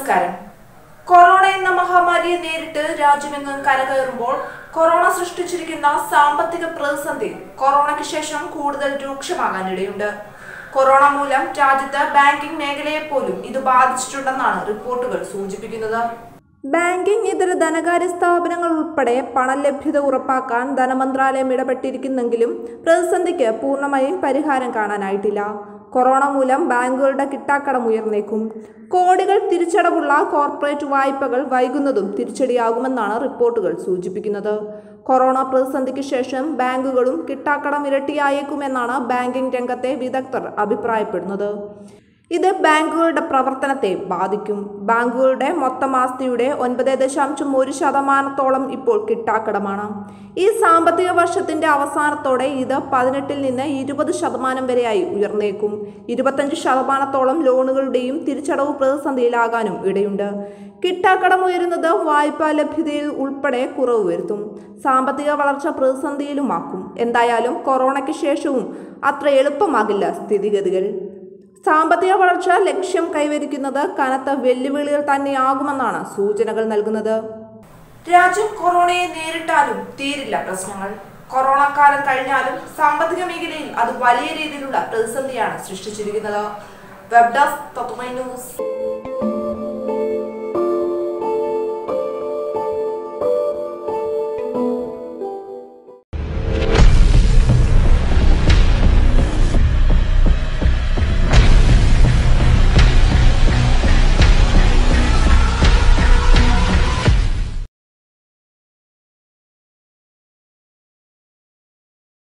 നമസ്കാരം കൊറോണ എന്ന മഹാമാരിയെ നേരിട്ട് രാജ്യമെങ്ങും കരകയറുമ്പോൾ കൊറോണ സൃഷ്ടിച്ചിരിക്കുന്ന സാമ്പത്തിക പ്രതിസന്ധി കൊറോണയ്ക്ക് ശേഷം കൂടുതൽ രൂക്ഷമാകാനിടയുണ്ട് കൊറോണ മൂലം രാജ്യത്ത് ബാങ്കിംഗ് മേഖലയെ പോലും ഇത് ബാധിച്ചിട്ടുണ്ടെന്നാണ് റിപ്പോർട്ടുകൾ സൂചിപ്പിക്കുന്നത് ബാങ്കിംഗ് ഇതര ധനകാര്യ സ്ഥാപനങ്ങൾ ഉൾപ്പെടെ പണലഭ്യത ഉറപ്പാക്കാൻ ധനമന്ത്രാലയം ഇടപെട്ടിരിക്കുന്നെങ്കിലും പ്രതിസന്ധിക്ക് പൂർണ്ണമായും പരിഹാരം കാണാനായിട്ടില്ല കൊറോണ മൂലം ബാങ്കുകളുടെ കിട്ടാക്കടം ഉയർന്നേക്കും കോടികൾ തിരിച്ചടവുള്ള കോർപ്പറേറ്റ് വായ്പകൾ വൈകുന്നതും തിരിച്ചടിയാകുമെന്നാണ് റിപ്പോർട്ടുകൾ സൂചിപ്പിക്കുന്നത് കൊറോണ പ്രതിസന്ധിക്ക് ശേഷം ബാങ്കുകളും കിട്ടാക്കടം ഇരട്ടിയായേക്കുമെന്നാണ് ബാങ്കിംഗ് രംഗത്തെ വിദഗ്ധർ അഭിപ്രായപ്പെടുന്നത് ഇത് ബാങ്കുകളുടെ പ്രവർത്തനത്തെ ബാധിക്കും ബാങ്കുകളുടെ മൊത്തം ആസ്തിയുടെ ഒൻപത് ദശാംശം ഒരു ശതമാനത്തോളം ഇപ്പോൾ കിട്ടാക്കടമാണ് ഈ സാമ്പത്തിക വർഷത്തിന്റെ അവസാനത്തോടെ ഇത് പതിനെട്ടിൽ നിന്ന് ഇരുപത് ശതമാനം വരെയായി ഉയർന്നേക്കും ഇരുപത്തഞ്ച് ശതമാനത്തോളം ലോണുകളുടെയും തിരിച്ചടവ് പ്രതിസന്ധിയിലാകാനും ഇടയുണ്ട് കിട്ടാക്കടം ഉയരുന്നത് വായ്പാ ലഭ്യതയിൽ ഉൾപ്പെടെ കുറവ് വരുത്തും സാമ്പത്തിക വളർച്ച പ്രതിസന്ധിയിലുമാക്കും എന്തായാലും കൊറോണയ്ക്ക് ശേഷവും അത്ര എളുപ്പമാകില്ല സ്ഥിതിഗതികൾ സാമ്പത്തിക വളർച്ച ലക്ഷ്യം കൈവരിക്കുന്നത് കനത്ത വെല്ലുവിളികൾ തന്നെയാകുമെന്നാണ് സൂചനകൾ നൽകുന്നത് രാജ്യം കൊറോണയെ നേരിട്ടാലും തീരില്ല പ്രശ്നങ്ങൾ കൊറോണ കാലം കഴിഞ്ഞാലും സാമ്പത്തിക മേഖലയിൽ അത് വലിയ രീതിയിലുള്ള പ്രതിസന്ധിയാണ് സൃഷ്ടിച്ചിരിക്കുന്നത് വെബ് ഡെസ്ക് തത്വമൈ ന്യൂസ്